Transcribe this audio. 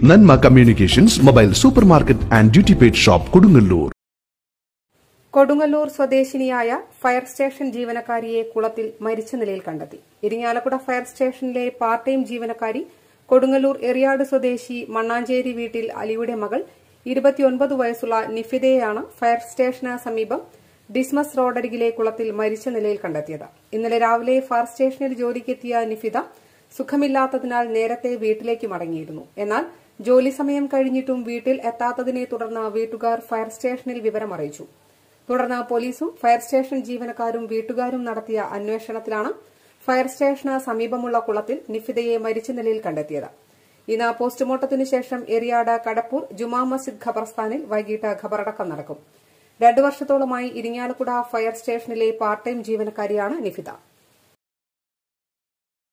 നന്മ communications mobile super market and duty paid shop Kodungallur Kodungallur സ്വദേശിനിയായ fire station ജീവനക്കാരിയെ കുളത്തിൽ മരിച്ച നിലയിൽ കണ്ടെത്തി ഇരിങ്ങാലക്കുട ഫയർ സ്റ്റേഷനിലെ പാർട്ട് ടൈം ജീവനക്കാരി കൊടുങ്ങല്ലൂർ എറിയാട് സ്വദേശി മണ്ണാഞ്ചേരി വീട്ടിൽ അലിയുടെ മകൾ ഇരുപത്തിയൊൻപത് വയസ്സുള്ള നിഫിതയെയാണ് ഫയർ സ്റ്റേഷന് സമീപം ഡിസ്മസ് റോഡരികിലെ കുളത്തിൽ മരിച്ച നിലയിൽ കണ്ടെത്തിയത് ഇന്നലെ രാവിലെ ഫയർ സ്റ്റേഷനിൽ ജോലിക്കെത്തിയ നിഫിത സുഖമില്ലാത്തതിനാൽ നേരത്തെ വീട്ടിലേക്ക് മടങ്ങിയിരുന്നു എന്നാൽ ജോലി സമയം കഴിഞ്ഞിട്ടും വീട്ടിൽ എത്താത്തതിനെ തുടർന്ന് വീട്ടുകാർ ഫയർ സ്റ്റേഷനിൽ വിവരം അറിയിച്ചു തുടർന്ന് പോലീസും ഫയർ സ്റ്റേഷൻ ജീവനക്കാരും വീട്ടുകാരും നടത്തിയ അന്വേഷണത്തിലാണ് ഫയർ സ്റ്റേഷന് സമീപമുള്ള കുളത്തിൽ നിഫിതയെ മരിച്ച നിലയിൽ കണ്ടെത്തിയത് ഇന്ന് പോസ്റ്റ്മോർട്ടത്തിനു ശേഷം എറിയാട് കടപ്പൂർ ജുമാ മസ്ജിദ് ഖബർസ്ഥാനിൽ വൈകിട്ട് ഖബറടക്കം നടക്കും രണ്ടു വർഷത്തോളമായി ഇരിങ്ങാലക്കുട ഫയർ സ്റ്റേഷനിലെ പാർട്ട് ടൈം ജീവനക്കാരിയാണ് നിഫിത